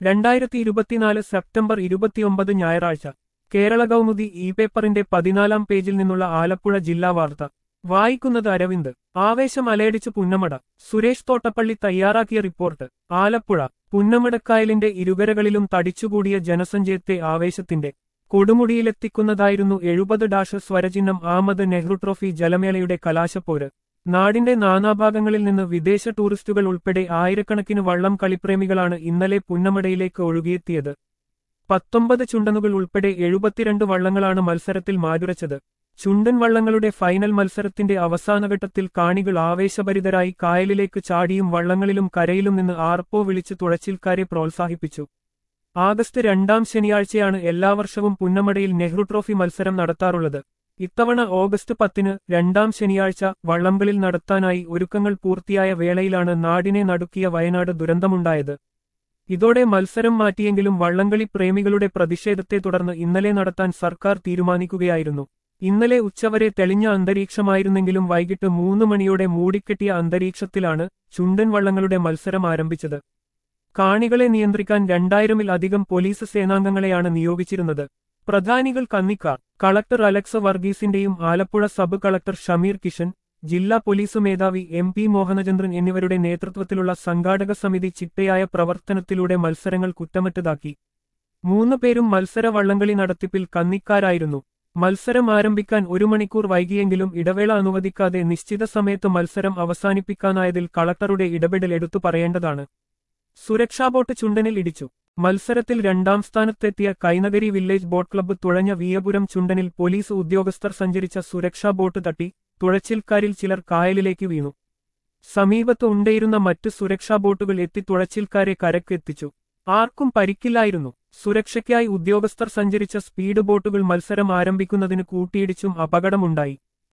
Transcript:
രണ്ടായിരത്തി ഇരുപത്തിനാല് സെപ്റ്റംബർ ഇരുപത്തിയൊമ്പത് ഞായറാഴ്ച കേരള കൗമുദി ഇ പേപ്പറിന്റെ പതിനാലാം പേജിൽ നിന്നുള്ള ആലപ്പുഴ ജില്ലാ വാർത്ത വായിക്കുന്നത് അരവിന്ദ് ആവേശം അലയടിച്ച് പുന്നമട സുരേഷ് തോട്ടപ്പള്ളി തയ്യാറാക്കിയ റിപ്പോർട്ട് ആലപ്പുഴ പുന്നമടക്കായലിന്റെ ഇരുകരകളിലും തടിച്ചുകൂടിയ ജനസഞ്ചയത്തെ ആവേശത്തിന്റെ കൊടുമുടിയിലെത്തിക്കുന്നതായിരുന്നു എഴുപത് ഡാഷ് സ്വരചിഹ്നം ആമത് നെഹ്റു ട്രോഫി ജലമേളയുടെ കലാശപ്പോര് നാടിന്റെ നാനാഭാഗങ്ങളിൽ നിന്ന് വിദേശ ടൂറിസ്റ്റുകൾ ഉൾപ്പെടെ ആയിരക്കണക്കിന് വള്ളം കളിപ്രേമികളാണ് ഇന്നലെ പുന്നമടയിലേക്ക് ഒഴുകിയെത്തിയത് പത്തൊമ്പത് ചുണ്ടനുകൾ ഉൾപ്പെടെ എഴുപത്തിരണ്ട് വള്ളങ്ങളാണ് മത്സരത്തിൽ മാറ്റുരച്ചത് ചുണ്ടൻ വള്ളങ്ങളുടെ ഫൈനൽ മത്സരത്തിന്റെ അവസാനഘട്ടത്തിൽ കാണികൾ ആവേശഭരിതരായി കായലിലേക്ക് ചാടിയും വള്ളങ്ങളിലും കരയിലും നിന്ന് ആർപ്പോ വിളിച്ച് തുഴച്ചിൽക്കാരെ പ്രോത്സാഹിപ്പിച്ചു ആഗസ്റ്റ് രണ്ടാം ശനിയാഴ്ചയാണ് എല്ലാ വർഷവും പുന്നമടയിൽ നെഹ്റു ട്രോഫി മത്സരം നടത്താറുള്ളത് ഇത്തവണ ഓഗസ്റ്റ് പത്തിന് രണ്ടാം ശനിയാഴ്ച വള്ളംകളിൽ നടത്താനായി ഒരുക്കങ്ങൾ പൂർത്തിയായ വേളയിലാണ് നാടിനെ നടുക്കിയ വയനാട് ദുരന്തമുണ്ടായത് ഇതോടെ മത്സരം മാറ്റിയെങ്കിലും വള്ളംകളി പ്രേമികളുടെ പ്രതിഷേധത്തെ തുടർന്ന് ഇന്നലെ നടത്താൻ സർക്കാർ തീരുമാനിക്കുകയായിരുന്നു ഇന്നലെ ഉച്ചവരെ തെളിഞ്ഞ അന്തരീക്ഷമായിരുന്നെങ്കിലും വൈകിട്ട് മൂന്ന് മണിയോടെ മൂടിക്കെട്ടിയ അന്തരീക്ഷത്തിലാണ് ചുണ്ടൻ വള്ളങ്ങളുടെ മത്സരം ആരംഭിച്ചത് കാണികളെ നിയന്ത്രിക്കാൻ രണ്ടായിരമിൽ അധികം പോലീസ് സേനാംഗങ്ങളെയാണ് നിയോഗിച്ചിരുന്നത് പ്രധാനികൾ കന്നിക്കാർ കളക്ടർ അലക്സ വർഗീസിന്റെയും ആലപ്പുഴ സബ് കളക്ടർ ഷമീർ കിഷൻ ജില്ലാ പോലീസ് മേധാവി എം പി മോഹനചന്ദ്രൻ എന്നിവരുടെ നേതൃത്വത്തിലുള്ള സംഘാടക സമിതി ചിട്ടയായ പ്രവർത്തനത്തിലൂടെ മത്സരങ്ങൾ കുറ്റമറ്റതാക്കി മൂന്ന് പേരും മത്സര വള്ളംകളി നടത്തിപ്പിൽ കന്നിക്കാരായിരുന്നു മത്സരം ആരംഭിക്കാൻ ഒരു മണിക്കൂർ വൈകിയെങ്കിലും ഇടവേള അനുവദിക്കാതെ നിശ്ചിത സമയത്ത് മത്സരം അവസാനിപ്പിക്കാനായതിൽ കളക്ടറുടെ ഇടപെടൽ എടുത്തു പറയേണ്ടതാണ് സുരക്ഷാ ബോട്ട് ചുണ്ടനിൽ ഇടിച്ചു മത്സരത്തിൽ രണ്ടാം സ്ഥാനത്തെത്തിയ കൈനഗരി വില്ലേജ് ബോട്ട് ക്ലബ്ബ് തുഴഞ്ഞ വിയപുരം ചുണ്ടനിൽ പോലീസ് ഉദ്യോഗസ്ഥർ സഞ്ചരിച്ച സുരക്ഷാ ബോട്ട് തട്ടി തുഴച്ചിൽക്കാരിൽ ചിലർ കായലിലേക്ക് വീണു സമീപത്ത് ഉണ്ടയിരുന്ന മറ്റ് സുരക്ഷാ ബോട്ടുകൾ എത്തി തുഴച്ചിൽക്കാരെ കരക്കെത്തിച്ചു ആർക്കും പരിക്കില്ലായിരുന്നു സുരക്ഷയ്ക്കായി ഉദ്യോഗസ്ഥർ സഞ്ചരിച്ച സ്പീഡ് ബോട്ടുകൾ മത്സരം ആരംഭിക്കുന്നതിന് കൂട്ടിയിടിച്ചും അപകടമുണ്ടായി